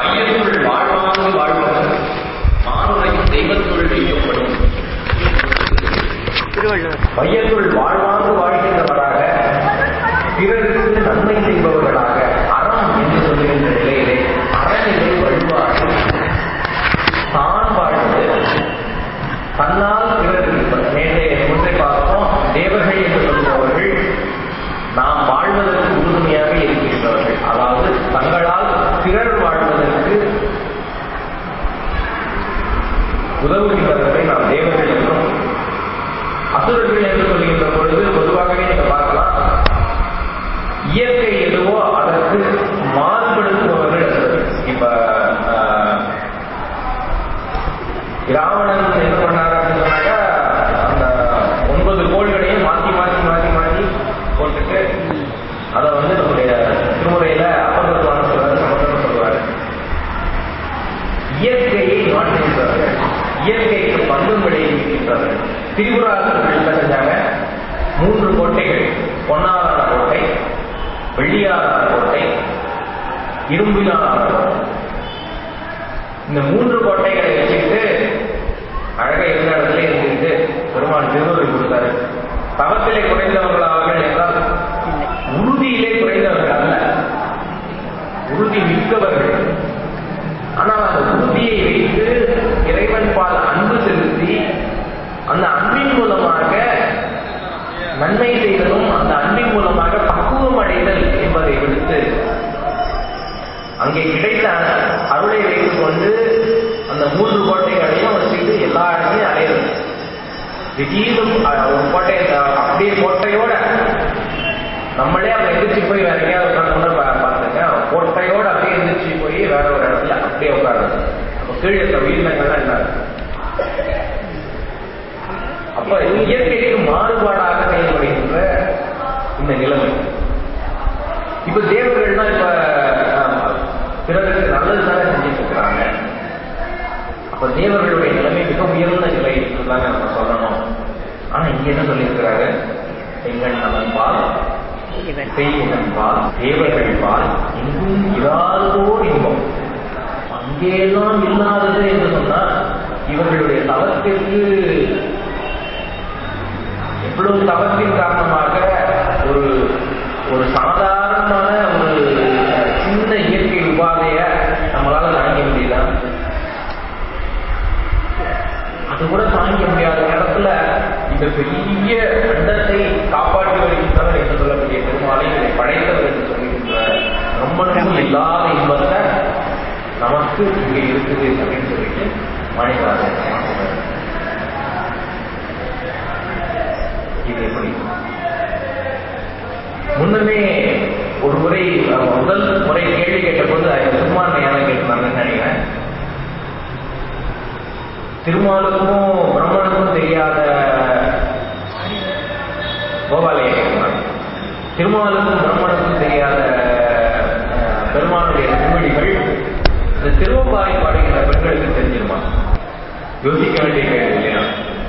பையனுள் வாழ்வாங்கு வாழ்பவன் மானுரையும் தெய்வத்துள் வைக்கப்படும் திருவள்ளுவர் மையத்துள் வாழ்வாங்கு வாழ்கின்றவராக பிறருக்கு நன்மை செய்பவர்களாக அறம் என்று சொல்லுகின்ற நிலையிலே அறநிலை வழிபாடு தான் வாழ்வது தன்னால் பிறருக்கு நேற்றைய முன்றை பார்த்தோம் தேவர்கள் என்று சொல்லுபவர்கள் நாம் வாழ்வதற்கு உறுதுணையாக இருக்கின்றவர்கள் அதாவது தங்களால் பிறர் வாழ்வதற்கு உதவுகின்றவர்களை நாம் தேவர்கள் என்றும் அசுரர்கள் என்று சொல்லுகின்ற பொழுது பொதுவாகவே நீங்க பார்க்கலாம் இயற்கை எதுவோ அதற்கு மாறுபடுத்துபவர்கள் அசுரர்கள் இப்ப ஆஹ், ராவணன் என்ன பண்ணாரு அப்படின்னு சொன்னாக்கா அந்த ஒன்பது கோள்களையும் மாத்தி மாத்தி மாத்தி மாத்தி போட்டுட்டு அதை வந்து நம்முடைய திருமுறையில அபகத்துவான சொல்றாரு சமத்துவம் சொல்றாரு இயற்கையை மாற்றுகின்றார்கள் இயற்கைக்கு பங்கம் விளைவிக்கின்றார்கள் திரிபுராசர்கள் என்ன செஞ்சாங்க மூன்று கோட்டைகள் பொன்னாலான கோட்டை வெள்ளியாலான கோட்டை இரும்பிலான கோட்டை இந்த மூன்று கோட்டைகளை வச்சுக்கிட்டு அழகா இருந்த இடத்துல இருந்துட்டு பெருமான் திருவுரை கொடுத்தாரு தவத்திலே குறைந்தவர்களாவர்கள் என்றால் உறுதியிலே குறைந்தவர்கள் அல்ல உறுதி மிக்கவர்கள் ஆனால் அந்த உறுதியை வைத்து இறைவன் பால் அன்பு செலுத்தி அந்த அன்பின் மூலமாக நன்மை செய்தலும் அந்த அன்பின் மூலமாக பக்குவம் அடைதல் என்பதை விடுத்து அங்கே கிடைத்த அருளை வைத்துக் கொண்டு அந்த மூன்று கோட்டைகளையும் வச்சுட்டு எல்லா இடத்துலையும் அடையிறது திடீர்னு அஹ், ஒரு கோட்டை அஹ், அப்படியே கோட்டையோட நம்மளே அவங்க எந்திரிச்சு போய் வேற எங்கேயாவது உட்காந்து பார்த்துங்க கோட்டையோட அப்படியே எந்திரிச்சு போய் வேற ஒரு இடத்துல அப்படியே உட்காருது அப்ப கீழே இருக்க உயிரினங்கள்லாம் என்ன அப்ப இயற்கைக்கு மாறுபாடாக செயல்படுகின்ற இந்த நிலைமை இப்ப தேவர்கள்னா இப்ப ஆஹ், பிறருக்கு நல்லது தானே செஞ்சுட்டு இருக்கிறாங்க அப்ப தேவர்களுடைய நிலைமை மிக உயர்ந்த நிலை தானே நம்ம சொல்லணும் ஆனா இங்க என்ன சொல்லியிருக்கிறாரு எங்கள் நலன் பால் இவன் செய்வன் பால் தேவர்கள் பால் எங்கும் இராதோர் இன்பம் அங்கேயெல்லாம் இல்லாதது என்று சொன்னால் இவர்களுடைய தவத்திற்கு எவ்வளவு தவத்தின் காரணமாக ஒரு ஒரு சாதாரணமான ஒரு சின்ன இயற்கை உபாதைய நம்மளால தாங்க முடியல அது கூட தாங்க முடியாத நேரத்துல இந்த பெரிய அண்டத்தை காப்பாற்றி வருகின்றவர் என்று சொல்லக்கூடிய பெருமாளை இதை படைத்தவர் என்று சொல்லுகின்ற நம்மளுக்கும் இல்லாத இன்பத்தை நமக்கு இங்க இருக்குது அப்படின்னு சொல்லிட்டு மாணிக்கராஜன் சொல்றாரு. இது எப்படி முன்னமே ஒரு முறை அஹ், முதல் முறை கேள்வி கேட்டபோது அது திருமான் யாரும் கேட்டிருந்தாங்கன்னு நினைக்கிறேன் திருமாலுக்கும் பிரம்மனுக்கும் தெரியாத கோபாலய கேட்கிறாங்க திருமாலுக்கும் பிரம்மனுக்கும் தெரியாத அஹ், பெருமானுடைய திருவடிகள் இந்த திருவம்பாவை பாடுகிற பெண்களுக்கு தெரிஞ்சிருமா யோசிக்க வேண்டிய கேள்வி இல்லையா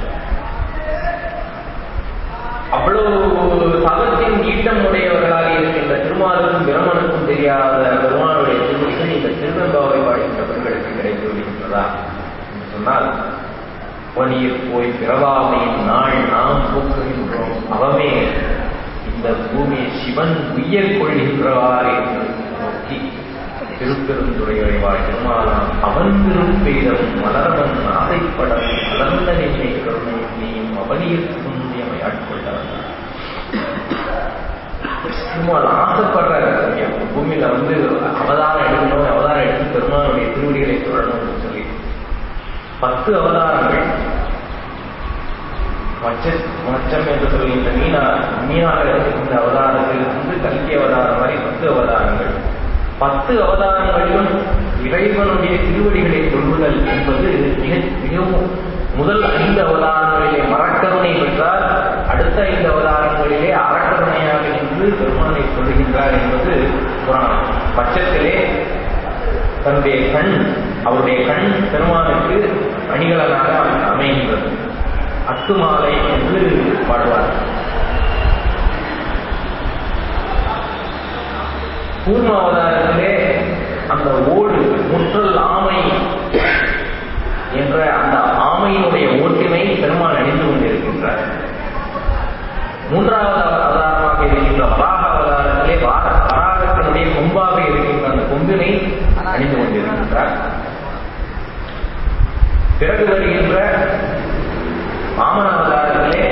அவ்வளவு தவத்தின் ஈட்டம் உடையவர்களாக இருக்கின்ற திருமாலுக்கும் பிரமனுக்கும் தெரியாத பெருமானுடைய திருமணிகள் இந்த திருவெம்பாவை பாடுகின்ற பெண்களுக்கு கிடைத்து விடுகின்றதா என்று சொன்னால் பணியில் போய் பிறவாமையின் நாள் நாம் போக்குகின்றோம் அவமே இந்த பூமியை சிவன் உயர் கொள்கின்றவார் என்று நோக்கி திருப்பெருந்துறையறைவாய் திருமாலாம் அவன் திருப்பெய்தம் மலரவன் ஆசைப்படம் மலர்ந்த நிலை கருணை நீயும் அவனியில் முந்தியமை ஆட்கொண்டவன் திருமால் ஆசைப்படுற பூமியில வந்து அவதாரம் எடுக்கணும் அவதாரம் எடுத்து பெருமானுடைய திருவடிகளை தொடரணும்னு சொல்லி பத்து அவதாரங்கள் மச்ச மச்சம் என்று சொல்கின்ற மீனா மீனாக இருக்கின்ற அவதாரத்திலிருந்து கல்கி அவதாரம் வரை பத்து அவதாரங்கள் பத்து அவதாரங்களிலும் இறைவனுடைய திருவடிகளை கொள்ளுதல் என்பது மிக மிகவும் முதல் ஐந்து அவதாரங்களிலே மரக்கருணை பெற்றால் அடுத்த ஐந்து அவதாரங்களிலே அறக்கருணையாக நின்று பெருமானை கொள்ளுகின்றார் என்பது புராணம் பட்சத்திலே தன்னுடைய கண் அவருடைய கண் பெருமானுக்கு அணிகலனாக அமைகின்றது அத்துமாலை என்று பாடுவார் கூர்ம அவதாரத்திலே அந்த ஓடு முன் அணிந்து கொண்டிருக்கின்றார் பிறகு வருகின்ற வாமனாவதாரத்திலே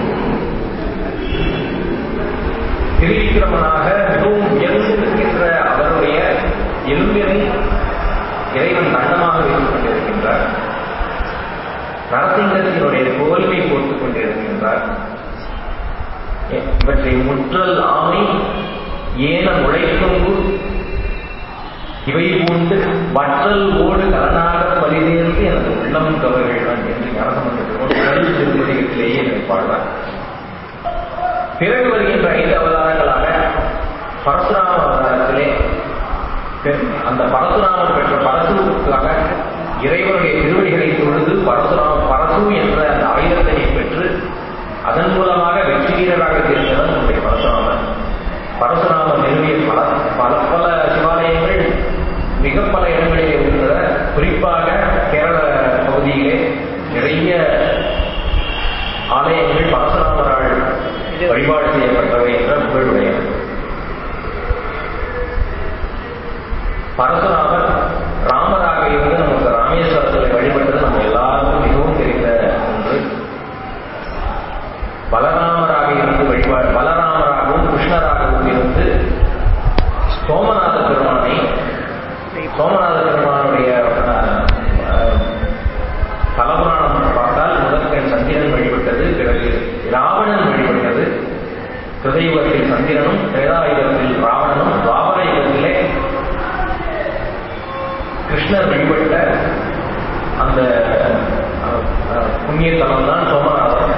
திரிவிக்கிரமனாக மிகவும் உயர்ந்து நிற்கின்ற அவருடைய எலும்பினை இறைவன் தண்டமாக வைத்துக் கொண்டிருக்கின்றார் நரசிங்கத்தினுடைய தோல்மை போட்டுக் கொண்டிருக்கின்றார் இவற்றை முற்றல் ஆமை ஏன முளைக்கொம்பு இவை போன்று வற்றல் ஓடு கலனாக பலிதேர்ந்து எனது உள்ளம் கவர்கள் என்று ஞானசம்பந்த திருப்பதிகத்திலேயே என்னை பாடுவார் பிறகு வருகின்ற ஐந்து அவதாரங்களாக பரசுராம அவதாரத்திலே அந்த பரசுராமன் பெற்ற பரசுக்காக இறைவனுடைய திருவடிகளை தொழுது பரசுராம பரசு என்ற அந்த ஆயுதத்தை பெற்று அதன் மூலமாக வெற்றி வீரராக தெரிந்தவர் நம்முடைய பரசுராமன் பரசுராமன் நிறுவிய பல பல பல சிவாலயங்கள் மிக பல இடங்களிலே உள்ளத குறிப்பாக கேரள பகுதியிலே நிறைய ஆலயங்கள் பரசுராமரால் வழிபாடு செய்யப்பட்டவை என்ற புகழுடையது பரசுராமர் ராமராக இருந்து நமக்கு ராமேஸ்வரத்தில் வழிபட்டது நம்ம எல்லாருக்கும் மிகவும் தெரிந்த ஒன்று பலராமராக இருந்து வழிபாடு பலராமராகவும் கிருஷ்ணராகவும் இருந்து சோமநாத பெருமானை சோமநாத பெருமானுடைய தலபுராணம் பார்த்தால் முதற்கன் சந்திரன் வழிபட்டது பிறகு ராவணன் வழிபட்டது கிருதயுகத்தில் சந்திரனும் திரேதாயுகத்தில் ராவணனும் துவாபர யுகத்திலே கிருஷ்ணர் வழிபட்ட அந்த புண்ணிய தலம் தான் சோமநாதம்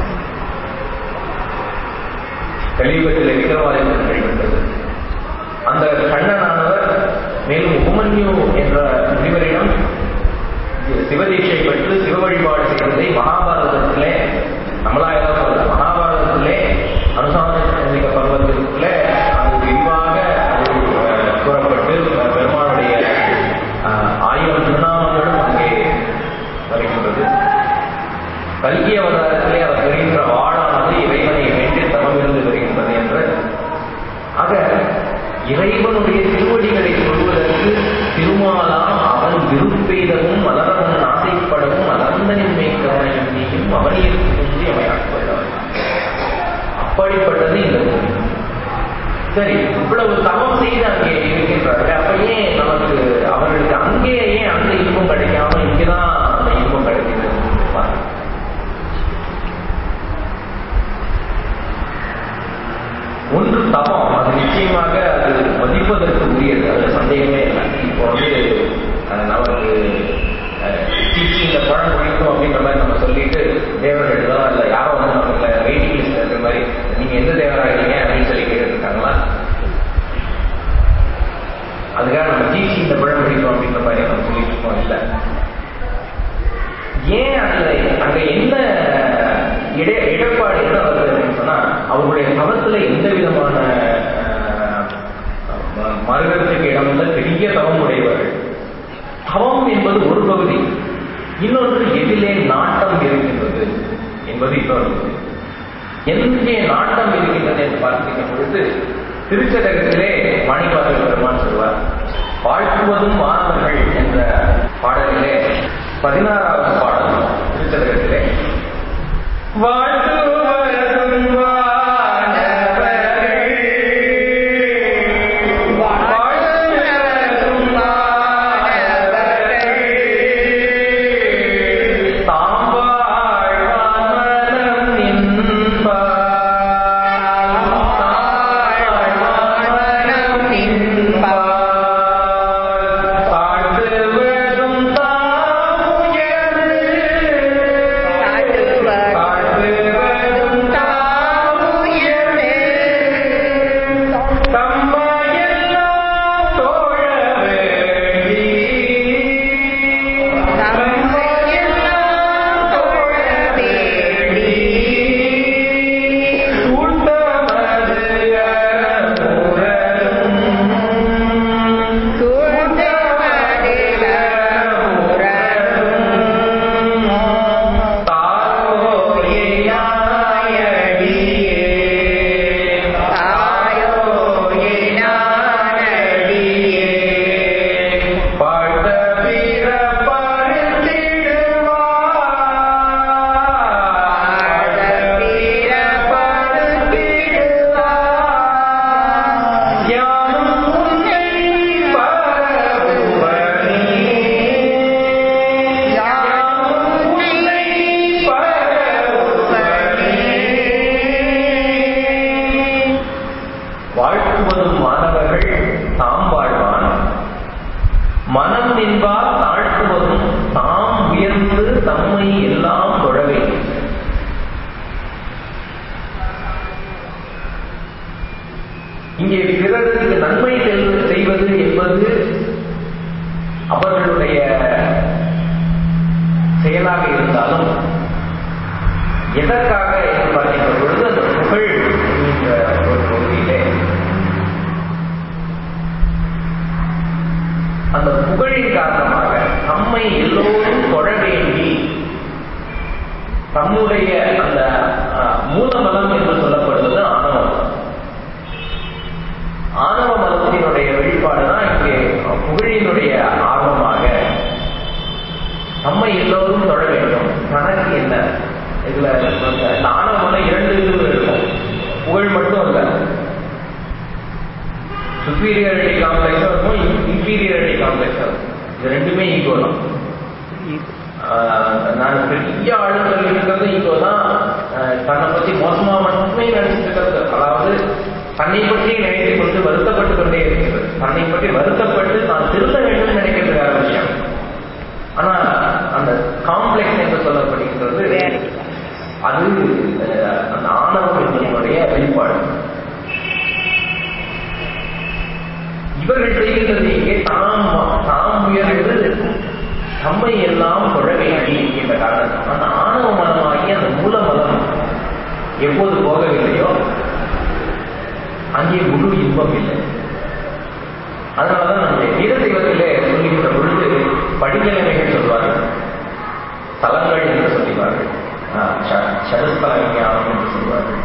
கலியுகத்தில் விக்ரமாதித்தன் வழிபட்டது அந்த கண்ணனானவர் மேலும் உபமன்யு என்ற முனிவரிடம் சிவதீட்சை பெற்று சிவ வழிபாடு செய்வதை மகாபாரதத்திலே நம்மளாயிரம் சொல்ல மகாபாரதத்திலே அனுசாந்திக பருவத்திற்குள்ளே அது விரிவாக அது கூறப்பட்டு பெருமானுடைய ஆயிரம் திருநாமங்களும் அங்கே வருகின்றது கல்கி அவதாரத்திலே அவர் பெறுகின்ற வாழானது இறைவனை வேண்டி தவமிருந்து வருகின்றது என்று ஆக இறைவனுடைய திருவடிகளை சொல்வதற்கு திருமாலாம் அவன் விருப்பெய்தவும் மலரவன் ஆசைப்படவும் அலர்ந்தனின் மேய்க்கவனையும் நீயும் அவனிற்கு முந்தி அமையாட்பட்டவன் அப்படிப்பட்டது இந்த பூமி சரி இவ்வளவு தவம் செய்து அங்கே இருக்கின்றார்கள் அப்ப ஏன் நமக்கு அவர்களுக்கு அங்கே ஏன் அந்த இன்பம் கிடைக்காம இங்கேதான் அந்த இன்பம் கிடைக்கிறது ஒன்று தவம் அது நிச்சயமாக அது மதிப்பதற்கு உரியது அது சந்தேகமே இல்லை இப்போ வந்து நமக்கு டீச்சி இந்த பழம் பிடிக்கும் அப்படின்ற மாதிரி நம்ம சொல்லிட்டு தேவர்கள் தான் இல்லை யாரோ வந்து நமக்கு வெயிட்டிங் லிஸ்ட் இருக்கிற மாதிரி நீங்க எந்த தேவராகிறீங்க அப்படின்னு சொல்லி கேட்டுருக்காங்களா அதுக்காக நம்ம டீச்சி இந்த பழம் பிடிக்கும் அப்படின்ற மாதிரி நம்ம சொல்லிட்டு இருக்கோம் இல்லை ஏன் அந்த அங்க என்ன இட இடர்பாடு என்ன வருது அப்படின்னு சொன்னா அவர்களுடைய தவத்துல எந்த விதமான மருகத்துக்கு இடமில்ல பெரிய தவம் உடையவர்கள் தவம் என்பது ஒரு பகுதி இன்னொன்று எதிலே நாட்டம் இருக்கின்றது என்பது இன்னொரு பகுதி எங்கே நாட்டம் இருக்கின்றது என்று பார்க்கின்ற பொழுது திருச்சதகத்திலே மாணிக்காசல் பெருமான் சொல்வார் வாழ்த்துவதும் மாணவர்கள் என்ற பாடலிலே பதினாறாவது பாடல் திருச்சதகத்திலே வாழ்த்துவதும் காட்டுவர் மனம் என்பால் தாழ்த்துவதும் தாம் உயர்ந்து தம்மை எல்லாம் தொழ வேண்டும் இங்கே பிறருக்கு நன்மை செல்- செய்வது என்பது அவர்களுடைய செயலாக இருந்தாலும் எதற்காக என்று பார்க்கின்ற பொழுது அந்த புகழ் என்கின்ற ஒரு பகுதியிலே அந்த புகழின் காரணமாக நம்மை எல்லோரும் தொழ வேண்டி தம்முடைய அந்த அஹ், மூலமலம் என்று சொல்லப்படுவது ஆணவம் ஆணவ மலத்தினுடைய வெளிப்பாடுதான் இங்கே புகழினுடைய ஆர்வமாக நம்மை எல்லோரும் தொழ வேண்டும் தனக்கு என்ன இதுல இந்த ஆணவ மலம் இரண்டு இதுவும் இருக்கும் புகழ் மட்டும் அல்ல சுப்பீரியாரிட்டி காம்ப்ளெக்ஸும் இருக்கும் இன்ஃபீரியாரிட்டி காம்ப்ளெக்ஸும் இருக்கும் இது ரெண்டுமே ஈகோ தான் ஆஹ் நான் பெரிய ஆளுநர் இருக்கிறது ஈகோ தான் ஆஹ் தன்னை பத்தி மோசமா மட்டுமே நினைச்சிட்டு இருக்கிறது அதாவது தன்னை பற்றி நினைத்துக் கொண்டு வருத்தப்பட்டு கொண்டே இருக்கிறது தன்னை பற்றி வருத்தப்பட்டு தான் திருத்த வேண்டும் நினைக்கிறது வேற விஷயம் ஆனா அந்த காம்ப்ளெக்ஸ் என்று சொல்லப்படுகிறது அது அஹ், அந்த ஆணவம் என்பதனுடைய வெளிப்பாடு இவர்கள் செய்கின்றது இங்கே தாம் தாம் உயர்ந்து தம்மை எல்லாம் தொழ வேண்டி என்ற காரணம் அந்த ஆணவ மனமாகி அந்த மூல மலம் எப்போது போகவில்லையோ அங்கே முழு இன்பம் இல்லை அதனாலதான் நம்முடைய வீர தெய்வத்திலே சொல்லுகின்ற பொழுது படிநிலைமைகள் சொல்வார்கள் தலங்கள் என்று சொல்லுவார்கள் சரஸ்தல விஞ்ஞானம் என்று சொல்வார்கள்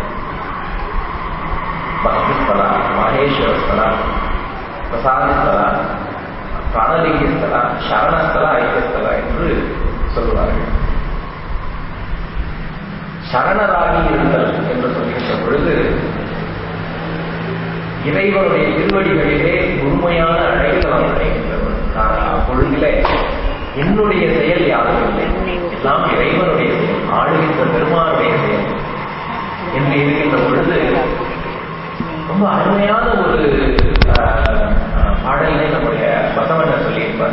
பக்திஸ்தலா மகேஸ்வர ஸ்தலா பிரசாதஸ்தலா பிராணலிங்கஸ்தலா சரணஸ்தலா ஐக்கியஸ்தலா என்று சொல்லுவார்கள் சரணராகி இருத்தல் என்று சொல்லுகின்ற பொழுது இறைவனுடைய திருவடிகளிலே முழுமையான அடைக்கலம் அடைகின்றவர் நான் அப்பொழுதிலே என்னுடைய செயல் யாரும் இல்லை எல்லாம் இறைவனுடைய செயல் ஆளுகின்ற பெருமானுடைய செயல் என்று இருக்கின்ற பொழுது ரொம்ப அருமையான ஒரு ஆஹ், ஆஹ், பாடலை நம்முடைய பசவண்ணர் சொல்லியிருப்பார்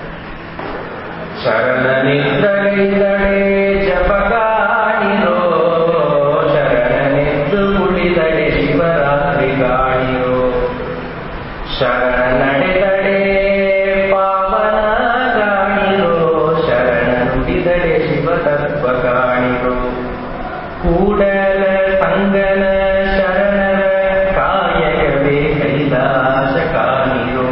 ಶರಣನಿದ್ದಳಿದಳೆ ಜಪಗಾಣಿರೋ ಶರಣನೆದ್ದು ಉಳಿದಳೆ ಶಿವರಾತ್ರಿ ಗಾಣಿರೋ ಶರಣ ನಡೆದಡೆ ಪಾವನ ಗಾಣಿರೋ ಶರಣ ನುಡಿದಡೆ ಶಿವತತ್ವ ಗಾಣಿರೋ ಕೂಡಲ ಸಂಗನ ಶರಣರ ಕಾಯಕವೇ ಕೈಲಾಸ ಕಾಣಿರೋ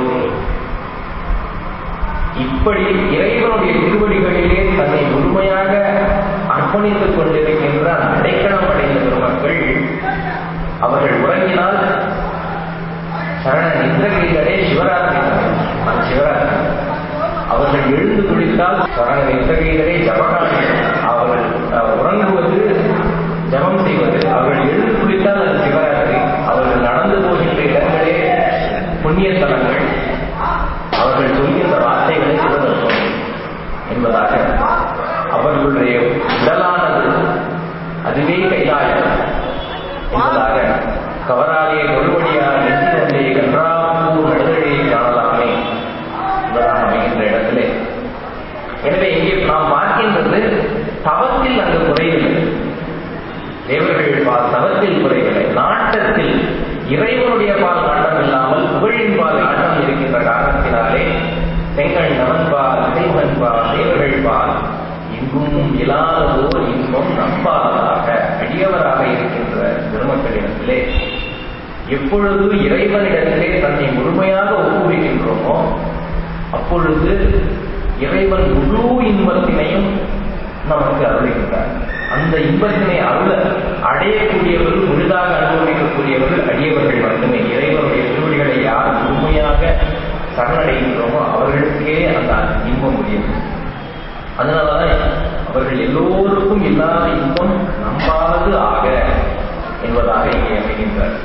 இப்படி இறைவனுடைய திருவடிகளிலே தன்னை முழுமையாக அர்ப்பணித்துக் கொண்டிருக்கின்ற அந்த அடைக்கலம் அடைந்த பெருமக்கள் அவர்கள் உறங்கினால் சரண நித்திரகைகளே சிவராத்திரி அந்த சிவராத்திரி அவர்கள் எழுந்து குளித்தால் சரண நித்திரகைகளே ஜபகாணி அவர்கள் அஹ், உறங்குவது ஜபம் செய்வது அவர்கள் எழுந்து குளித்தால் அது சிவராத்திரி அவர்கள் நடந்து போகின்ற இடங்களே புண்ணிய தலங்கள் அவர்கள் சொல்கின்ற வார்த்தைகளை சிவதர்மம் என்பதாக அவர்களுடைய உடலானது அதுவே கைலாயம் என்பதாக கவராலே தொழுவடியார் நெஞ்சினே கன்றாப்பூர் நடுதழியை காணலாமே என்பதாக அமைகின்ற இடத்திலே எனவே இங்கே நாம் பார்க்கின்றது தவத்தில் அங்கு குறைவில்லை தேவர்கள் பால் தவத்தில் குறைவில்லை நாட்டத்தில் இறைவனுடைய பால் நாட்டம் இல்லாமல் புகழின் பால் நாட்டம் இருக்கின்ற காரணத்தினாலே செங்கல் நமன்பால் இறைவன்பால் தேவர்கள் பால் எங்கும் இல்லாததோர் இன்பம் நம்பாததாக அடியவராக இருக்கின்ற பெருமக்களிடத்திலே எப்பொழுது இறைவனிடத்திலே தன்னை முழுமையாக ஒப்புவிக்கின்றோமோ அப்பொழுது இறைவன் முழு இன்பத்தினையும் நமக்கு அருளுகின்றார் அந்த இன்பத்தினை அருள அடையக்கூடியவர்கள் முழுதாக அனுபவிக்கக்கூடியவர்கள் அடியவர்கள் மட்டுமே இறைவனுடைய திருவடிகளை யார் முழுமையாக சரணடைகின்றோமோ அவர்களுக்கே அந்த இன்பம் முடியும் அதனாலதான் அவர்கள் எல்லோருக்கும் இல்லாத இன்பம் நம்பாவது ஆக என்பதாக இங்கே அமைகின்றார்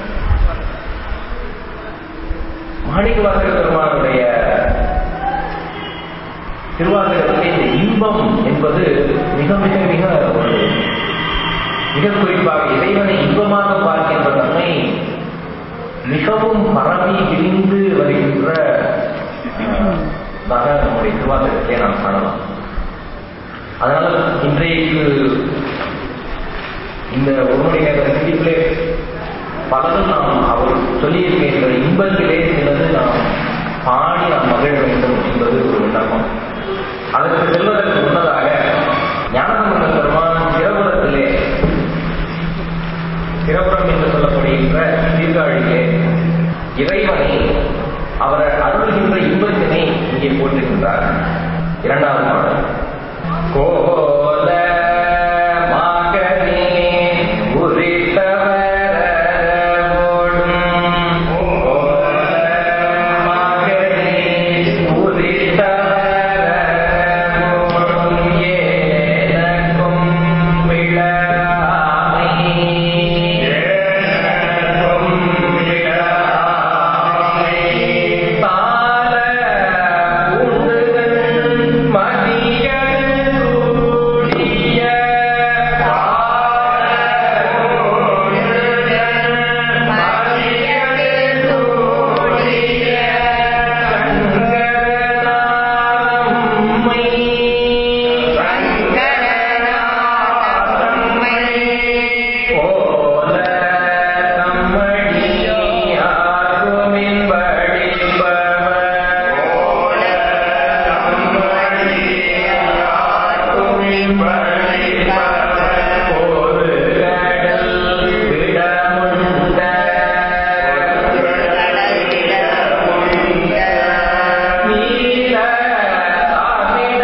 மாணிக்கவாசக பெருமானுடைய திருவாசகத்திலே இந்த இன்பம் என்பது மிக மிக மிக ஒரு மிக குறிப்பாக இறைவனை இன்பமாக பார்க்கின்ற தன்மை மிகவும் பரவி விரிந்து வருகின்ற அஹ், நம்முடைய திருவாசகத்திலே நாம் காணலாம் அதனால இன்றைக்கு இந்த ஒரு மணி நேர சிந்திப்பிலே பலரும் நாம் அவர் சொல்லியிருக்கின்ற இன்பத்திலே சிலது நாம் பாடி நாம் மகிழ வேண்டும் என்பது ஒரு விண்ணப்பம் அதற்கு செல்வதற்கு முன்னதாக ஞானசம்பந்த பெருமான் சிறபுரத்திலே சிறபுரம் என்று சொல்லப்படுகின்ற சீர்காழியிலே இறைவனை அவர் அருள்கின்ற இன்பத்தினை இங்கே போட்டிருக்கின்றார் இரண்டாவது பாடல் கோல மகனே உரித்தவரோடும் கோல மகனே உரித்தவரோடும் ஏனக்கும் விழாமை ஏனக்கும் விழாமை பால உண்டுதன் மதியன் கூடிய பால உண்டுதன் மதியன் கூடிய சங்கரநாதம்மை சங்கரநாதம்மை போல நம்மடியாருமின் படிப்பவர் போல நம்மடியாருமின் படிப்பவர் ஒரு கடல் விடமுண்ட நீல சாமிட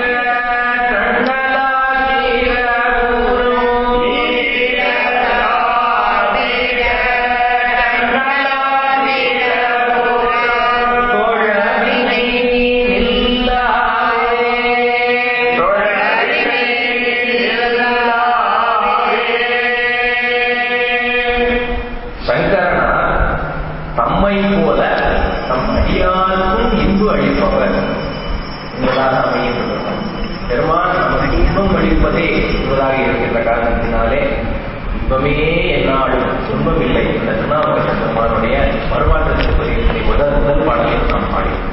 கண்ணலாகிற ஊரும் நீல சாமிட கண்ணலாகிற ஊரும் தோழவினை இல்லாதே தோழவினை இல்லாதே சங்கரனார் தம்மை போல தம் அடியாருக்கும் இன்பு அளிப்பவர் என்பதாக அமைகின்றனர் பெருமான் நமக்கு இன்பம் அளிப்பதே என்பதாக இருக்கின்ற காரணத்தினாலே இன்பமே என்னாலும் துன்பம் இல்லை என்ற திருநாமக பெருமானுடைய மறுமாற்ற திருப்பதிகளை முதல் முதல் பாடலில் நாம் பாடினோம்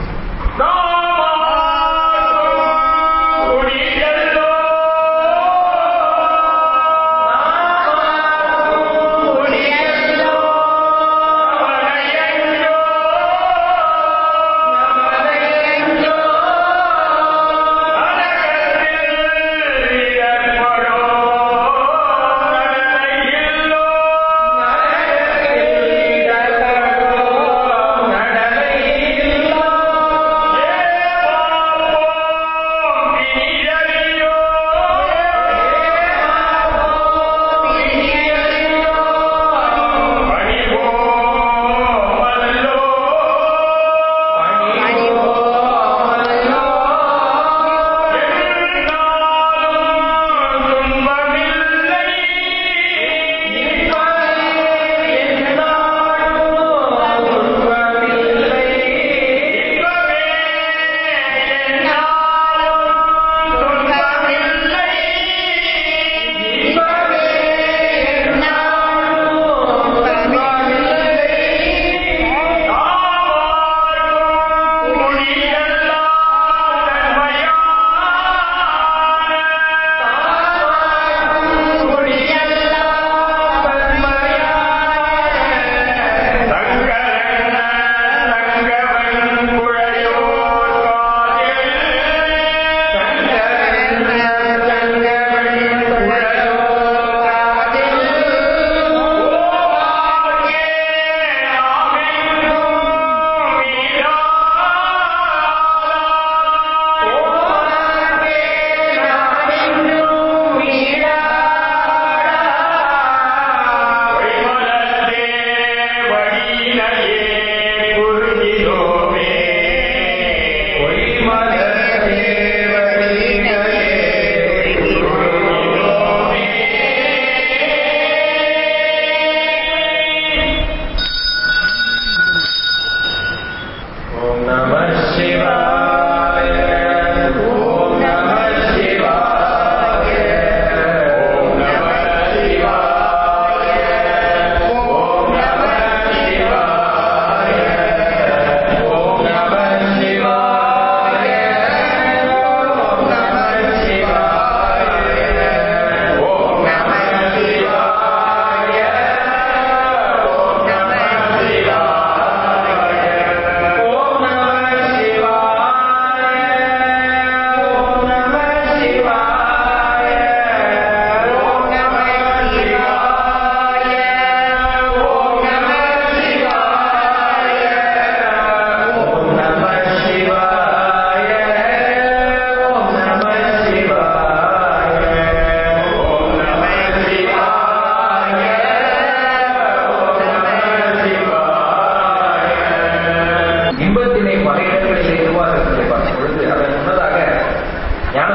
Yeah.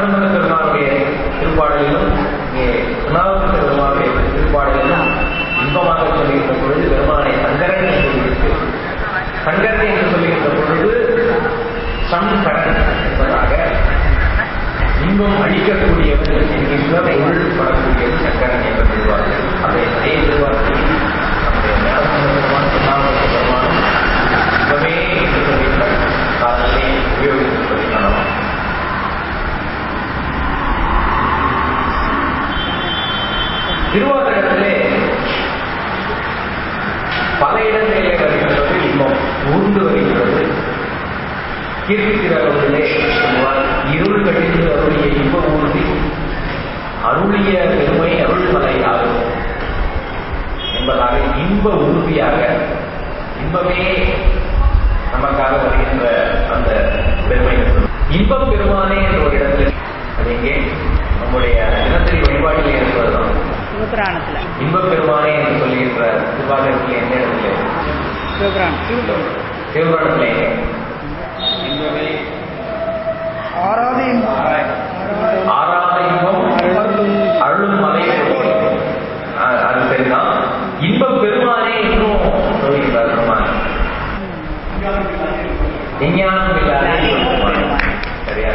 ஞானசம்பந்த பெருமானுடைய திருப்பாடலிலும் இங்கே சுனாவுக்கு பெருமானுடைய திருப்பாடலிலும் இன்பமாக சொல்லுகின்ற பொழுது பெருமானை சங்கரன் என்று விட்டு சங்கரன் என்று சொல்லுகின்ற பொழுது சங்கரன் என்பதாக இன்பம் அளிக்கக்கூடியவன் என்கின்ற உள்படக்கூடியது சங்கரன் என்று சொல்வார்கள் அதை அதே திருவார்த்தை நம்முடைய ஞானசம்பந்த பெருமான் சுனாவுக்கு பெருமானும் இன்பமே என்று சொல்கின்ற காதலை உபயோகித்திருப்பதை காணலாம் திருவாசகத்திலே பல இடங்களிலே வருகின்றது இன்பம் ஊர்ந்து வருகின்றது கீர்த்திக்கிறவர்களே சொல்வார் இருள் கட்டிந்து அருளிய இன்ப ஊர்தி அருளிய பெருமை அருள் மலையாகும் என்பதாக இன்ப ஊர்தியாக இன்பமே நமக்காக வருகின்ற அந்த பெருமை இன்பம் பெருமானே என்ற ஒரு இடத்துல அது எங்கே நம்முடைய தினசரி வழிபாட்டிலே இருப்பதுதான் சிவபுராணத்துல இன்பப் பெருமானே என்று சொல்லுகின்ற திருவாகரத்தில் எந்த இடத்துல சிவபுராணம் சிவபுராணத்தில் எங்கே ஆறாவது ஆறாத இன்பம் அருளும் மலை அஹ் அது சரிதான் இன்பப் பெருமானே என்றும் சொல்லுகின்றார் பெருமான் விஞ்ஞானம் இல்லாத இன்பப் பெருமான். சரியா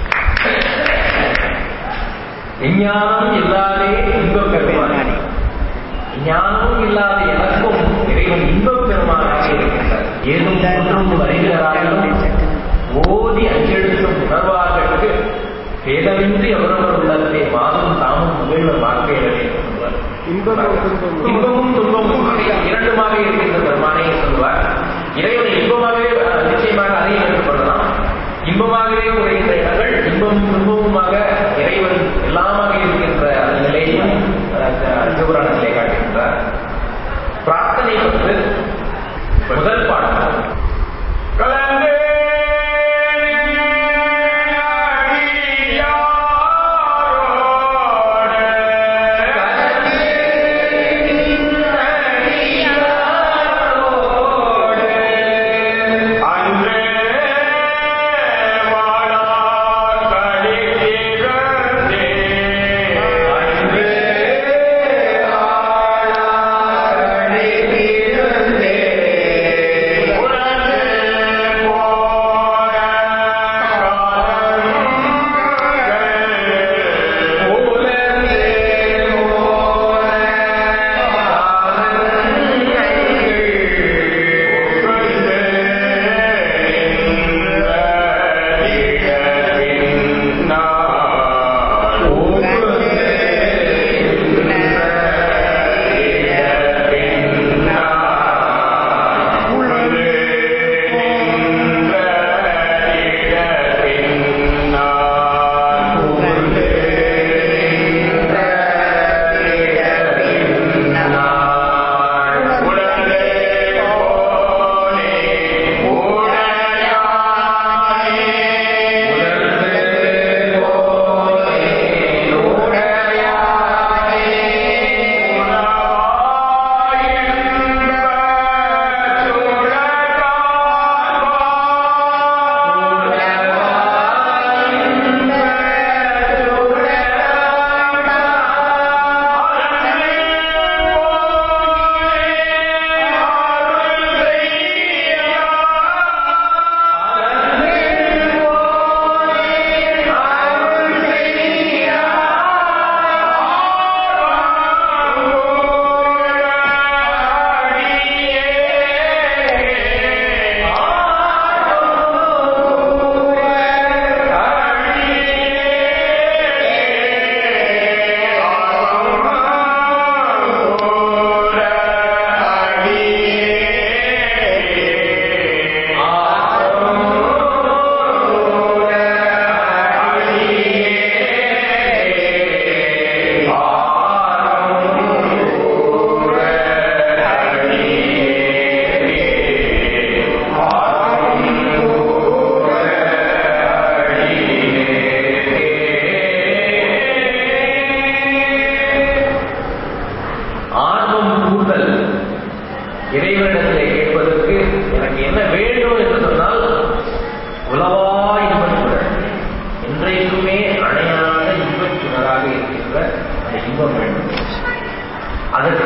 விஞ்ஞானம் இல்லாதே இன்பப் பெருமானே ஞானமும் இல்லாத எனக்கும் இறைவன் இன்பப் பெருமானாக இருக்கின்றார் ஏதும் ஒன்றும் வருகிறார்களும் ஓதி அஞ்செழுத்தும் உணர்வார்களுக்கு பேதமின்றி அவரவர் உள்ளத்தை மாதம் தாமும் மகிழ்வர் வாக்கையிடவே சொல்வார் இன்பமும் துன்பமும் இரண்டுமாக இருக்கின்ற பெருமானே சொல்வார் இறைவனை இன்பமாகவே அஹ், நிச்சயமாக அதையும் ஏற்றுக்கொள்ளலாம் இன்பமாகவே குறைகின்ற இடங்கள் இன்பமும் துன்பமுமாக இறைவன் எல்லாமாக இருக்கின்ற அந்த நிலையையும் அஹ், சிவபுராணத்திலே காட்டுகின்றார் பிரார்த்தனை பற்றி முதல் பாடம் கலந்தே அன்றே வாழா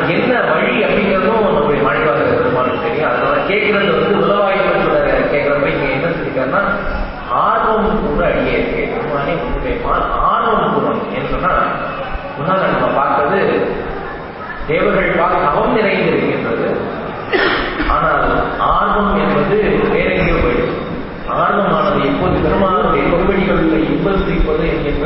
என்ன வழி அப்படிங்கிறதும் நம்முடைய மாணிவாக பெருமானுக்கு தெரியும் அதனால கேட்கறது வந்து உலவாயுகளோட கேட்கிறப்ப இங்க என்ன சொல்லிருக்காருன்னா ஆர்வம் கூட அடியே இருக்கு பெருமானே உங்களுடைய மா- ஆர்வம் கூறும் ஏன்னு சொன்னா முன்னால நம்ம பார்த்தது தேவர்கள் பார்த்து தவம் நிறைந்திருக்கின்றது ஆனால் ஆர்வம் என்பது வேற எங்கேயோ போயிடுச்சு ஆர்வமானது எப்போது பெருமானுடைய பொறுவடிகளில் இன்பம் சிரிப்பது என்கின்ற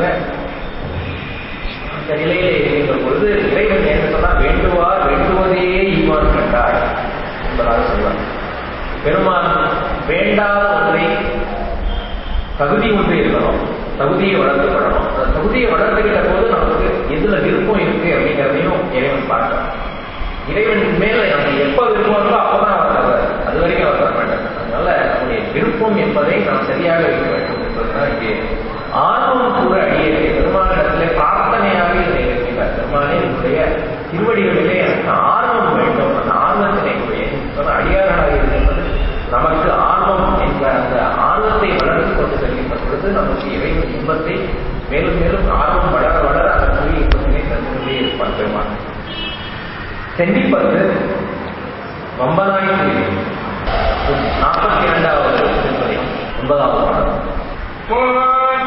அந்த நிலையிலே இருக்கின்ற பொழுது இறைவன் என்ன சொன்னா வேண்டுவார் வேண்டுவதையே ஈவான் கண்டார் என்பதாக சொல்வார் பெருமான் வேண்டாத ஒன்றை தகுதி ஒன்று இருக்கணும் தகுதியை வளர்த்துப்படணும் அந்த தகுதியை வளர்த்துக்கிட்ட போது நமக்கு எதுல விருப்பம் இருக்கு அப்படிங்கிறதையும் இறைவன் பார்க்கணும் இறைவன் மேல நம்ம எப்ப விருப்பம் இருக்கோ அப்பதான் அவர் தருவார் அது வரைக்கும் அவர் தர மாட்டார் அதனால நம்முடைய விருப்பம் என்பதை நாம் சரியாக வைக்க வேண்டும் என்பதுதான் இங்கே ஆர்வம் கூட அடியே பெருமானிடத்திலே பிரார்த்தனையாக இதை இருக்கின்றார் பெருமானே என்னுடைய திருவடிகளிலே எனக்கு ஆர்வம் வேண்டும் அந்த ஆர்வத்தினை என்னுடைய அடியாராக இருக்கின்றது நமக்கு ஆர்வம் என்ற அந்த ஆர்வத்தை வளர்த்து கொண்டு செல்கின்ற பொழுது நமக்கு இறைவன் இன்பத்தை மேலும் மேலும் ஆர்வம் வளர வளர அதன் மொழி இன்பத்தினை தந்துள்ளே இருப்பான் பெருமான் சென்னிப்பத்து வம்பனாய் திருவி நாற்பத்தி இரண்டாவது திருப்பதி ஒன்பதாவது பாடல்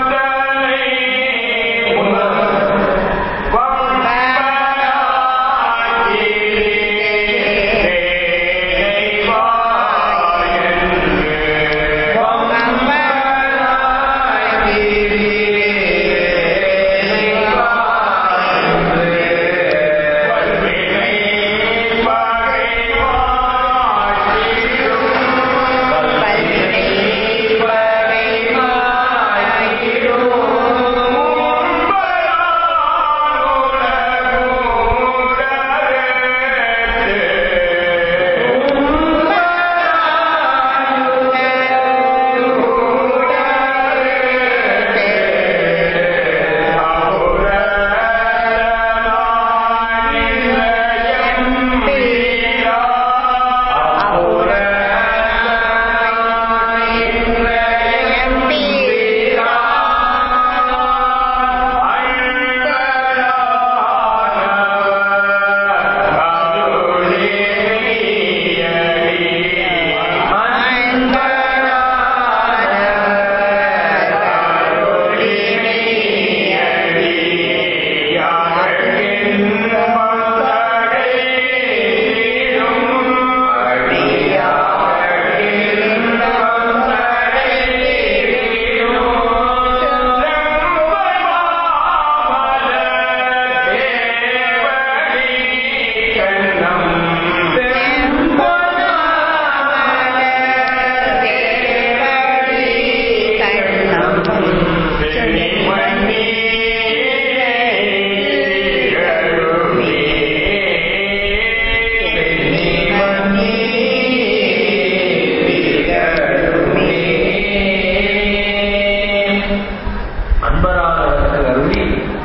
அன்பரானவர்கள் அருளி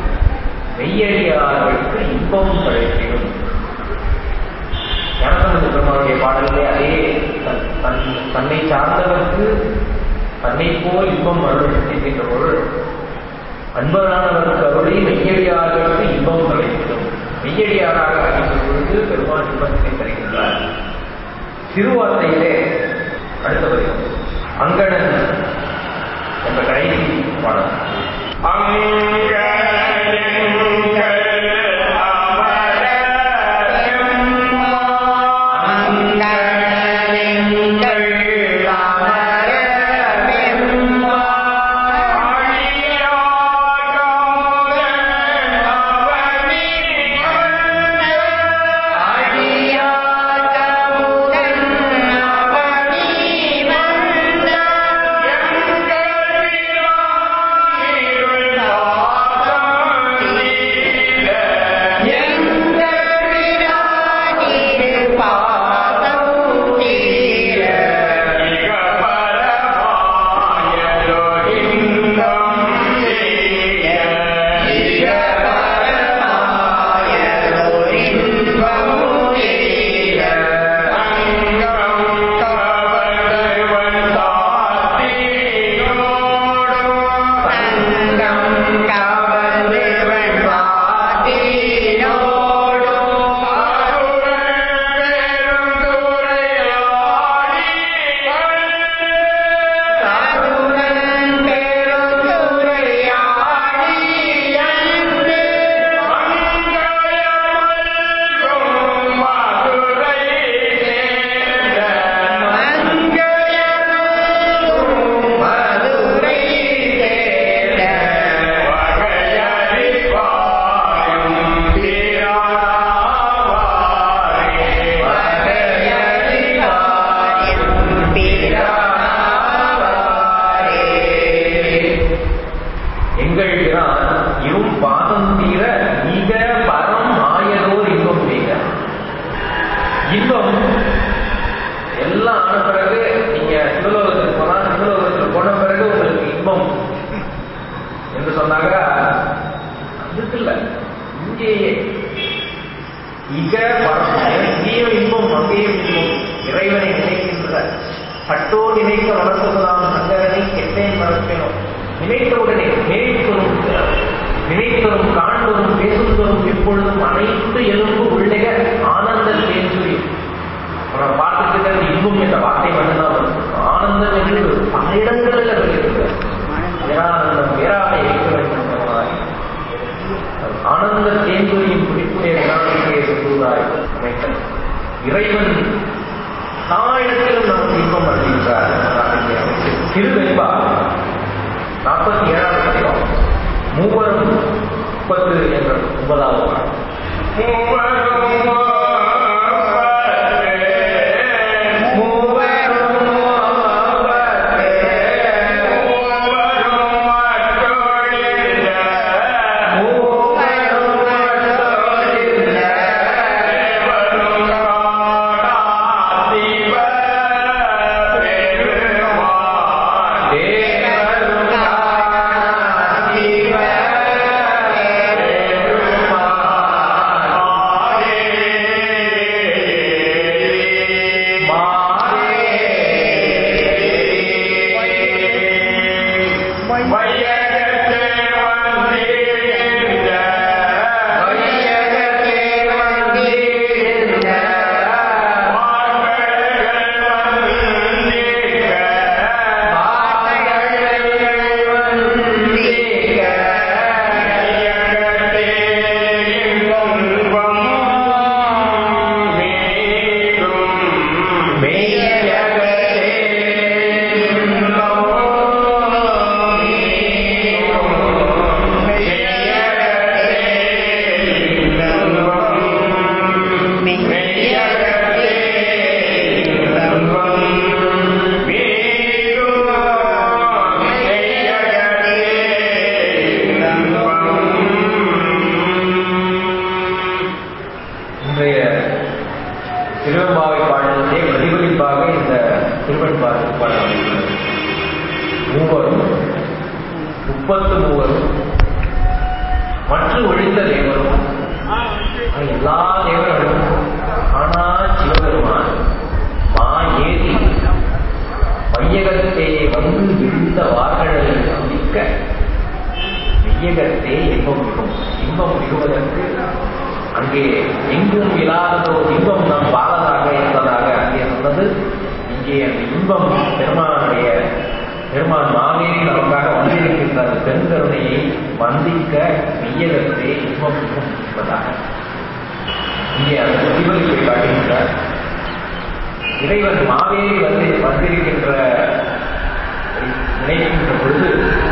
மெய்யடியார்களுக்கு இன்பம் கிடைக்கும் ஞானசம்பந்த பெருமானுடைய பாடலிலே அதே தன்- தன்- தன்னை சார்ந்தவருக்கு தன்னை போல் இன்பம் அருள் என்கின்ற பொருள் அன்பரானவருக்கு அருளி மெய்யடியார்களுக்கு இன்பம் கிடைக்கும் மெய்யடியாராக அறிந்த பொழுது பெருமான் இன்பத்தை தருகின்றார் திருவார்த்தையிலே அடுத்தபடி அங்கணன் என்ற கடைசி பாடல் வந்த திகழ்கிறான் இரும் பாதம் தீர மிக பரம் ஆயதோர் இன்பம் செய்க இன்பம் எல்லாம் ஆன பிறகு நீங்க சிவலோகத்துக்கு போனா சிவலோகத்துக்கு போன பிறகு உங்களுக்கு இன்பம் என்று சொன்னாங்க அதுக்கு இல்ல இங்கேயே இக பரம் இங்கேயும் இன்பம் அங்கேயும் இன்பம் இறைவனை நினைக்கின்ற சட்டோ நினைக்க வளர்த்துவதாம் சங்கரனை கெட்டேன் மறக்கணும் நினைத்தவுடனே நினைத்தரும் நினைத்தரும் காண்பதும் பேசுவதும் எப்பொழுதும் அனைத்து எலும்பு உள்ளக ஆனந்த தேன்சுரி நம்ம பார்த்துட்டு இருக்கிறது இன்பம் என்ற வார்த்தை மட்டும்தான் வரும் ஆனந்தம் என்று பல இடங்களில் வருகிறது பேரானந்தம் பேராமை வைக்க வேண்டும் என்பதாய் ஆனந்த தேன்துரியின் குறிப்புடைய வினாடிக்கே சொல்வதாய் அமைத்தல் இறைவன் தாயிடத்திலும் நமக்கு இன்பம் அளிக்கிறார் திருவெண்பா நாற்பத்தி ஏழாவது பதிகம் மூவரும் முப்பத்து என்ற ஒன்பதாவது பாடல். இன்றைய திருவெம்பாவை பாடலிலே பிரதிபலிப்பாக இந்த திருவெண்பாவை பாடல் அமைந்துள்ளது மூவரும் முப்பத்து மூவரும் மற்ற ஒழிந்த தேவரும் ஆனா எல்லா தேவர்களும் ஆனால் சிவபெருமான் மா ஏறி வையகத்தே வந்து விழுந்த வார்கடலை சந்திக்க மெய்யகத்தே இன்பம் மிகும் இன்பம் மிகுவதற்கு அங்கே எங்கும் இல்லாததோ இன்பம் நம் பாலதாக என்பதாக அங்கே சொன்னது இங்கே அந்த இன்பம் பெருமானுடைய பெருமான் மாவேரி நமக்காக வந்திருக்கின்ற அந்த பெருங்கருணையை வந்திக்க மெய்யகத்தே இன்பம் மிகும் என்பதாக இங்கே அந்த பிரதிபலிப்பை காட்டுகின்றார் இறைவன் மாவேரி வந்து வந்திருக்கின்ற நினைக்கின்ற பொழுது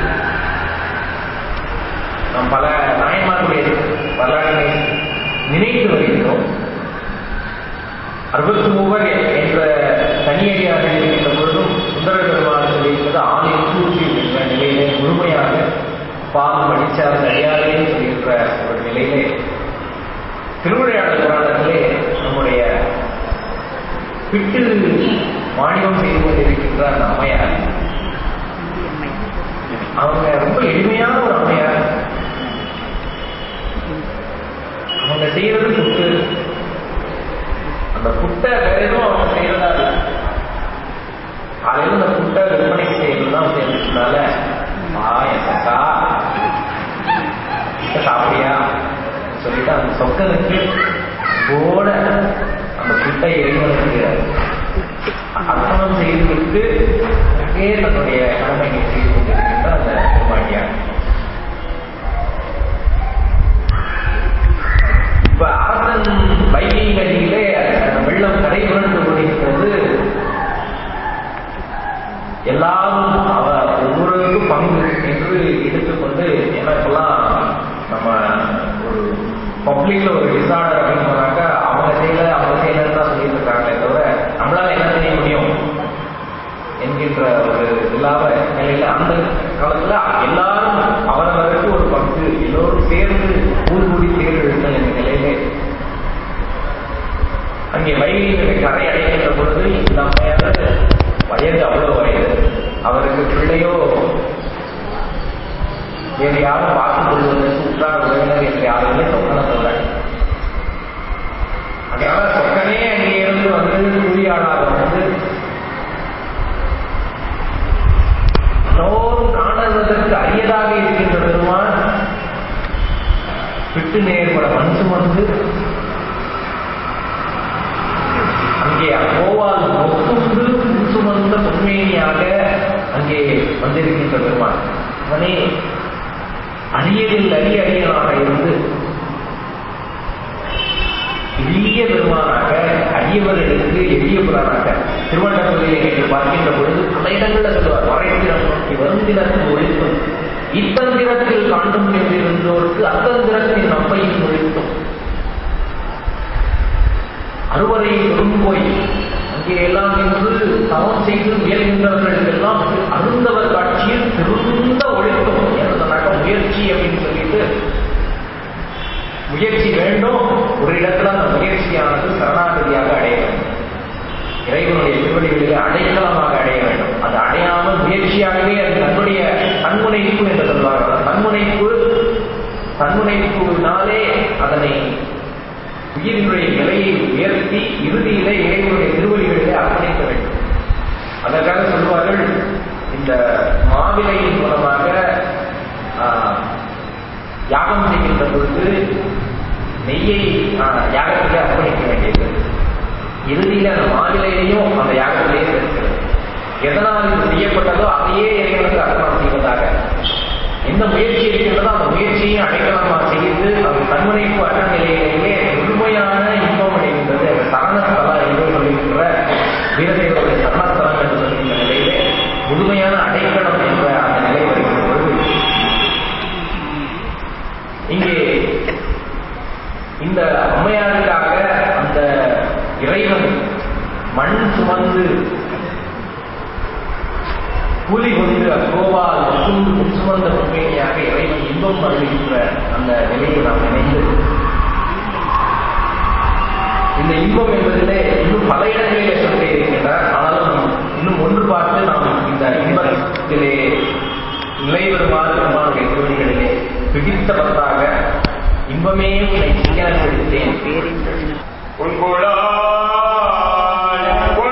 நாம் பல நாயன்மாருடைய வரலாற்றை நினைத்து வருகின்றோம் அறுபத்தி மூவர் என்ற தனியடியாக இருக்கின்ற பொழுதும் சுந்தர பெருமாள் சொல்லியிருப்பது ஆள் எண்ணூற்றி என்ற நிலையிலே முழுமையாக பாதம் அடிச்சார் அடியாரே சொல்கின்ற ஒரு நிலையிலே திருவிளையாடல் புராணத்திலே நம்முடைய விட்டு வாணிபம் செய்து கொண்டிருக்கின்ற அந்த அம்மையார் அவங்க ரொம்ப எளிமையான ஒரு அம்மையார் அவங்க செய்யறது புட்டு அந்த புட்டை வேற எதுவும் அவங்க செய்யறதா இல்லை காலையில அந்த புட்டை விற்பனைக்கு செய்யறதுதான் செய்யறதுனால ஆ என் சக்கா புட்டை சாப்பிடியா சொல்லிட்டு அந்த சொக்கனுக்கு போட அந்த புட்டை இறைவனுக்கு அர்ப்பணம் செய்துவிட்டு அங்கே தன்னுடைய கடமையை செய்து கொண்டிருக்கின்ற அந்த பெருமாட்டியார் இப்ப அரசன் வைகை நதியிலே வெள்ளம் கரை புரண்டு கொண்டிருக்கிறது எல்லாரும் அவ ஒவ்வொருவருக்கும் பங்கு என்று எடுத்துக்கொண்டு ஏன்னா இப்பெல்லாம் நம்ம ஒரு பப்ளிக்ல ஒரு டிசார்டர் அப்படின்னு சொன்னாக்கா அவங்க செய்யல அவங்க செய்யலன்னு தான் சொல்லிட்டு இருக்காங்களே தவிர நம்மளால என்ன செய்ய முடியும் என்கின்ற ஒரு இல்லாத நிலையில அந்த காலத்துல எல்லாரும் அவரவருக்கு அங்கே வைகையினுடைய கரை அடைகின்ற பொழுது இந்த அம்மையார் வயது அவ்வளவு வயது அவருக்கு பிள்ளையோ வேறு யாரும் பார்த்துக் கொள்வதற்கு உற்றார் உறவினர் என்று யாருமே சொக்கனை தவிர அதனால சொக்கனே அங்கே இருந்து வந்து கூலியாளாக வந்து எல்லோரும் காணுவதற்கு அரியதாக இருக்கின்ற பெருமான் விட்டு நேர்பட மண் சுமந்து அங்கே கோவால் மொக்குண்டு புன் சுமந்த பொன்மேனியாக அங்கே வந்திருக்கின்ற பெருமான் அவனே அரியதில் அரிய அரியனாக இருந்து எளிய பெருமானாக அடியவர்களுக்கு எளிய புறானாக திருவண்ணாமலையை என்று பார்க்கின்ற பொழுது பல இடங்களில் சொல்லுவார் வரைத்திரம் நோக்கி வருந்திரத்தில் ஒழித்தும் இத்தந்திரத்தில் காண்டும் என்றிருந்தோருக்கு அத்தந்திரத்தின் நம்மையும் ஒழித்தும் அறுவரை பெரும்போய் அங்கே எல்லாம் நின்று தவம் செய்து முயல்கின்றவர்களுக்கெல்லாம் அருந்தவர் காட்சியில் திருந்த ஒழித்தும் என்று சொன்னாக்க முயற்சி அப்படின்னு சொல்லிட்டு முயற்சி வேண்டும் ஒரு இடத்துல அந்த முயற்சியானது சரணாகதியாக அடைய வேண்டும் இறைவனுடைய திருவடிகளிலே அடைக்கலமாக அடைய வேண்டும் அது அடையாமல் முயற்சியாகவே அது தன்னுடைய தன்முனைப்பு என்று சொல்வார்கள் தன்முனைப்பு தன்முனைப்புனாலே அதனை உயிரினுடைய நிலையை உயர்த்தி இறுதியிலே இறைவனுடைய திருவடிகளிலே அர்ப்பணிக்க வேண்டும் அதற்காக சொல்வார்கள் இந்த மாவிலையின் மூலமாக ஆஹ், யாகம் செய்கின்ற பொழுது நெய்யை ஆஹ், யாகத்திலே அர்ப்பணிக்க வேண்டியது இறுதியில் அந்த மாவிலையிலையும் அந்த யாகத்திலேயே இருக்கிறது எதனால் இது செய்யப்பட்டதோ அதையே இறைவனுக்கு அர்ப்பணம் செய்வதாக எந்த முயற்சி இருக்கின்றதோ அந்த முயற்சியை அடைக்கலமாக செய்து அது தன்முனைப்பு அற்ற நிலையிலேயே முழுமையான இன்பம் அடைகின்றது அந்த சரணஸ்தலம் என்று சொல்லுகின்ற வீரதேவருடைய சரணஸ்தலம் என்று சொல்லுகின்ற நிலையிலே முழுமையான அடைக்கலம் என்ற அந்த நிலை வருகின்ற பொழுது இங்கே இந்த அம்மையாருக்காக அந்த இறைவன் மண் சுமந்து கூலி கொண்டு அக்கோவால் முன் சுமந்த உண்மையாக இறைவன் இன்பம் அருகின்ற அந்த நிலையை நாம் நினைந்து இந்த இன்பம் என்பதிலே இன்னும் பல இடங்களிலே சொல்லி இருக்கின்றார் ஆனாலும் இன்னும் ஒன்று பார்த்து நாம் இந்த இன்பத்திலே நிலை பெறுமாறு பெருமானுடைய திருவடிகளிலே பிடித்த பத்தாக இன்பமே உன்னை சிங்கன கொடுத்தேன் பேரின்பம் பொன்கொளாய்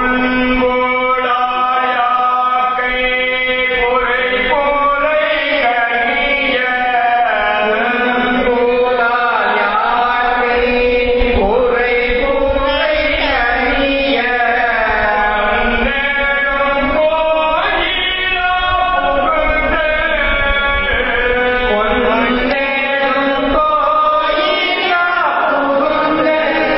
பொன்கொளாயாக்கை பொறை பொறை கனிய பொன்கொளாயாக்கை பொறை பொறை கனிய நேரம் கோயிலா புகுந்து பொன்னேரும் கோயிலா புகுந்து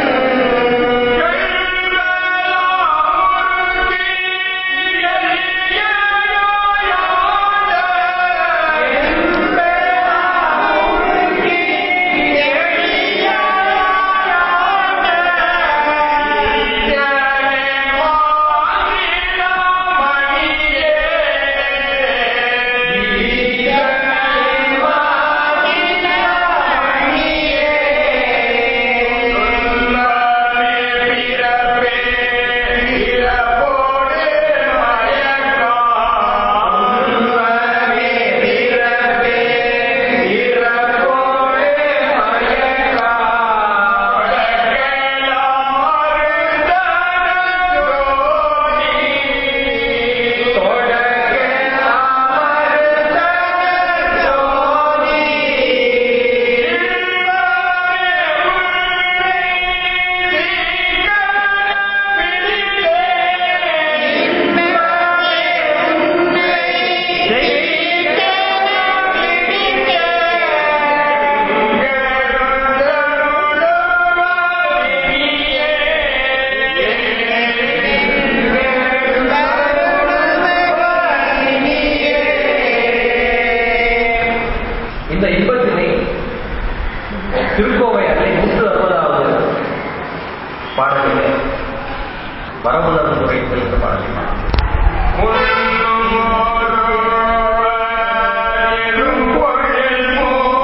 இந்த இன்பத்தினை திருக்கோவையாரை நூற்று அறுபதாவது பாடலிலே வரவுணர்வு குறைத்தல் என்ற பாடலில்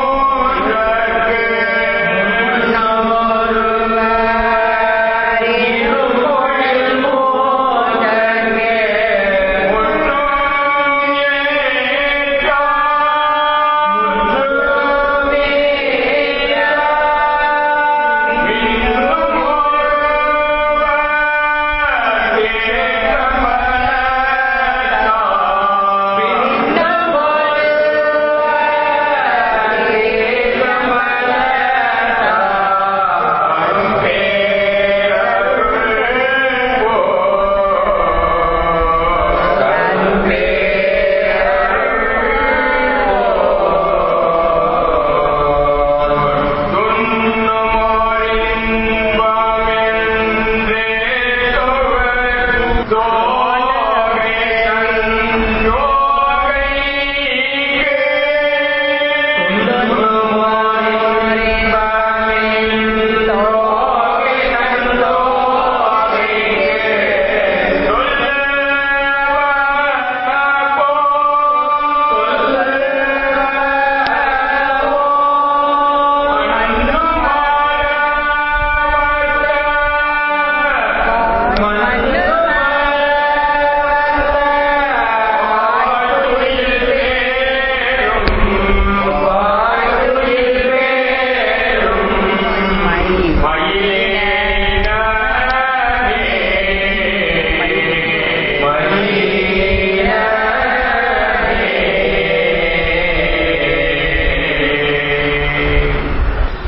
பொருள்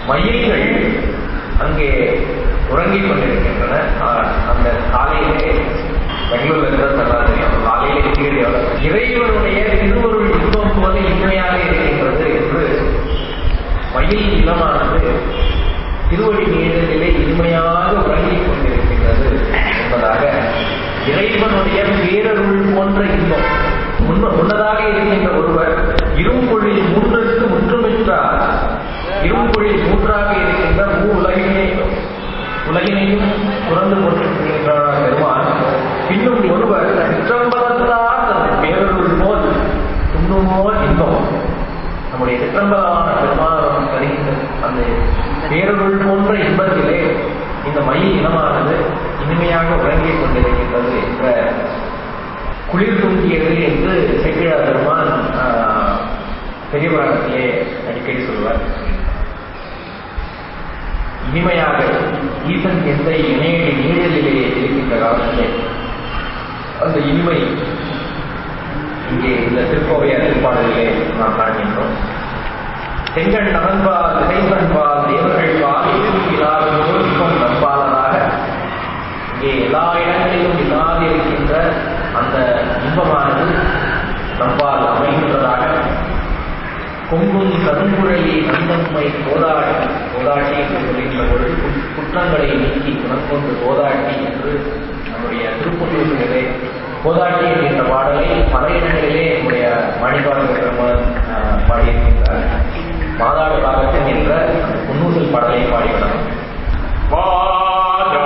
மயில்கள் அங்கே உறங்கிக் கொண்டிருக்கின்றன ஆஹ் அந்த காலையிலே பெங்களூர்ல இருக்கிறதெல்லாம் தெரியும் காலையிலே கீழே எவ்வளவு இறைவனுடைய திருவருள் இன்பம் போல இன்மையாக இருக்கின்றது என்று மயில் இனமானது திருவடி நீரிலே இன்மையாக உறங்கிக் கொண்டிருக்கின்றது என்பதாக இறைவனுடைய பேரருள் போன்ற இன்பம் முன்ன முன்னதாக இருக்கின்ற ஒருவர் இரும்பொழில் மூன்றுக்கு முற்றுமிட்டார் இரும்பொழில் மூன்றாக இருக்கின்ற மூ உலகினையும் உலகினையும் துறந்து கொண்டிருக்கின்றார் பெருமான் பின்னும் ஒருவர் சிற்றம்பலத்தார் தன் பேரருள் போல் துண்ணுமோ இன்பம் நம்முடைய சிற்றம்பலமான பெருமானம் தருகின்ற அந்த பேரருள் போன்ற இன்பத்திலே இந்த மயில் இனமானது இனிமையாக உறங்கிக் கொண்டிருக்கின்றது என்ற குளிர் தூங்கியது என்று செக்கிழா பெருமான் ஆஹ், பெரிய புராணத்திலே அடிக்கடி சொல்வார் இனிமையாக ஈசன் எந்த இணையடி நீழலிலே இருக்கின்ற காலத்திலே அந்த இனிமை இங்கே இந்த திருக்கோவையார் திருப்பாடலிலே நாம் காண்கின்றோம் செங்கண் நவன்பால் இறைவன்பால் தேவர்கள் பால் எதுவும் இல்லாததோ இன்பம் நம்பாலதாக இங்கே எல்லா இடங்களிலும் இல்லாது இருக்கின்ற அந்த இன்பமானது நம்பால் அமைகின்றதாக கொங்கும் கருங்குழலி நந்தம்மை கோதாட்டி கோதாட்டி என்று சொல்கின்ற பொழுது குட்- குற்றங்களை நீக்கி குணங்கொண்டு கோதாட்டி என்று நம்முடைய திருப்பூரிலே கோதாட்டி என்கின்ற பாடலை பல இடங்களிலே நம்முடைய மாணிப்பாடு பெருமான் ஆஹ், பாடியிருக்கின்றார் மாதாடு காலத்தில் என்ற அந்த குன்னூசல் பாடலை பாடிவிடலாம் வாடாடு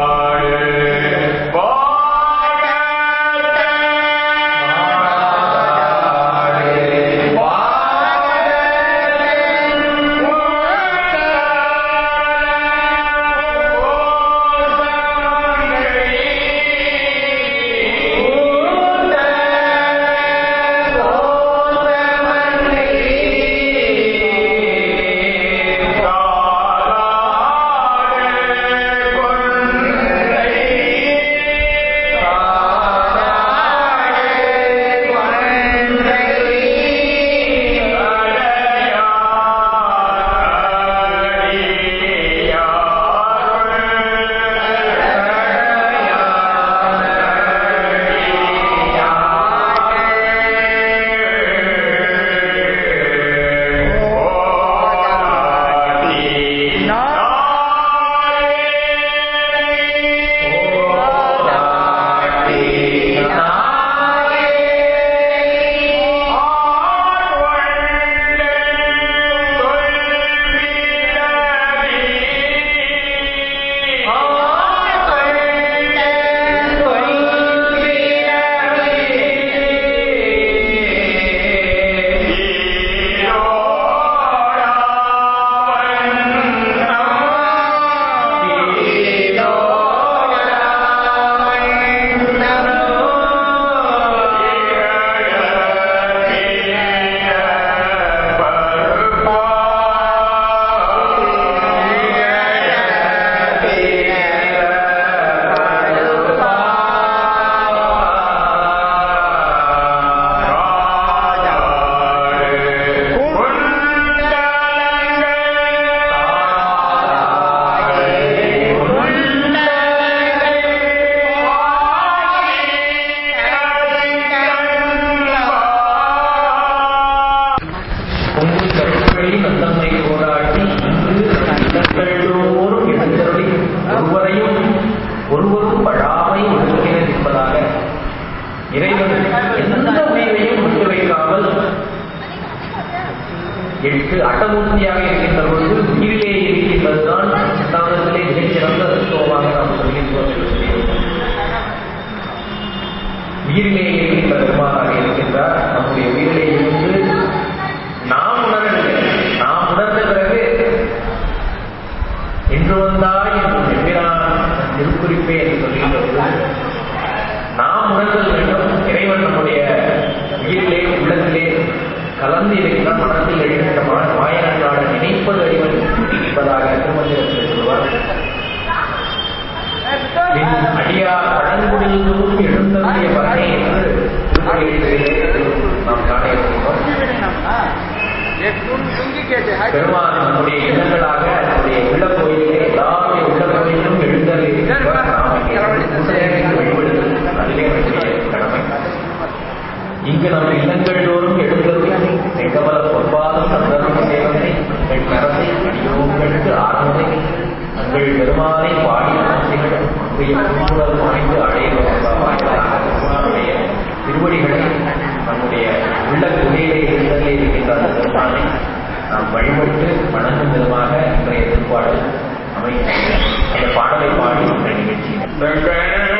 பொங்கு கருவழி நந்தம்மை போராட்டி இன்று இடங்களோறும் இடங்களி ஒருவரையும் ஒருவரும் பழாமை ஒழுங்கினர் என்பதாக இறைவன் எந்த உயிரையும் விட்டு வைக்காமல் எட்டு அட்டமூர்த்தியாக இருக்கின்ற பொழுது உயிரிலே இருக்கின்றதுதான் சித்தாந்தத்திலே மிகச்சிறந்த தத்துவமாக நாம் சொல்கின்றோம் என்று சொல்லியிருக்கோம் உயிரிலே இருக்கின்ற பெருமானாக இருக்கின்றார் நம்முடைய உயிரிலே இருந்து நாம் உணரவில்லை நாம் உணர்ந்த பிறகு என்று வந்தாய் என்று எம்பிரான் திருக்குறிப்பே என்று சொல்கின்ற பொழுது நாம் உணர்தல் வேண்டும் இறைவன் நம்முடைய உயிரிலே உள்ளத்திலே கலந்து இருக்கிற மனத்தில் எழுகின்ற மா- மாயனங்காட நினைப்பது அறிவன் என்பதாக திருமந்திரத்தில் சொல்வார் நின் அடியார் பழங்குடியிலும் எழுந்தருடைய பலனை என்று திருப்பதியிலே நாம் காண இருக்கிறோம் பெருமான் நம்முடைய இல்லங்களாக நம்முடைய உள்ள கோயிலே எல்லாருடைய உள்ள கோயிலும் எழுந்தல் அதுவே நம்முடைய கடமை இங்கு நம் இல்லங்கள் தோறும் எழுந்தது செங்கமல பொற்பாதம் சந்தனம் சேவனை எங்கள் கரத்தை அடியோங்களுக்கு ஆரம்பத்தை தங்கள் பெருமானை பாடி நமசிகள் அங்கைய திருமுடல் அமைந்து அடையுடைய திருவடிகளை நம்முடைய உள்ள குகையிலே இருந்ததிலே இருக்கின்ற அந்த பெருமானை நாம் வழிபட்டு வணங்கும் விதமாக இன்றைய திருப்பாடல் அமைகிறது அந்த பாடலை பாடி இந்த நிகழ்ச்சி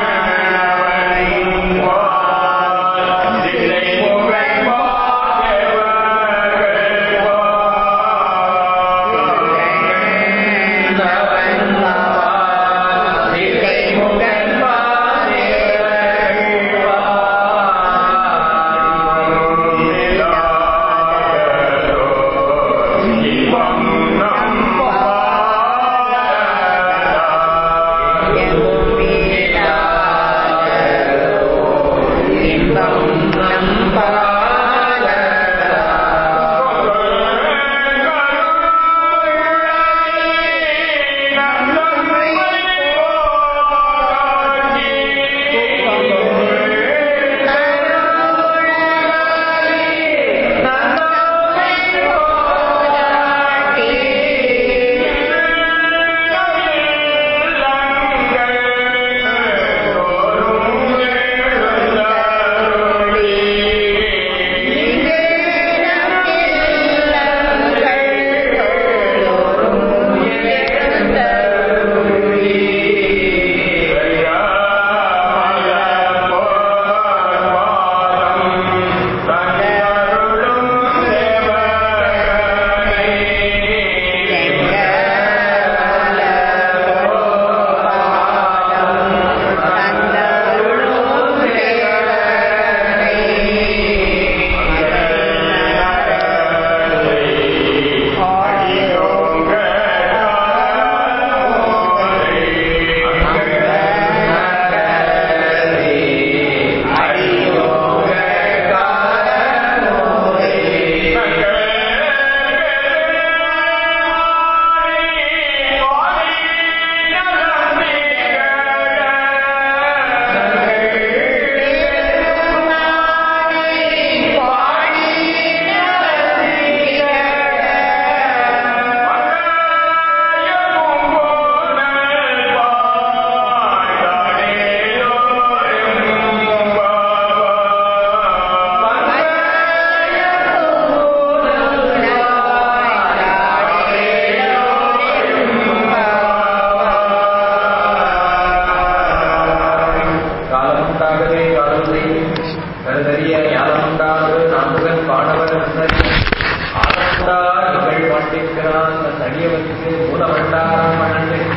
காலமுண்டாகவே காலம் செய்து கருதறிய ஞானமுண்டாக நான்குகள் பாடவர் ஆனந்தா நிகழ் பாட்டிருக்கிறான் தனியவருக்கு மூலமண்டாரம் மணந்து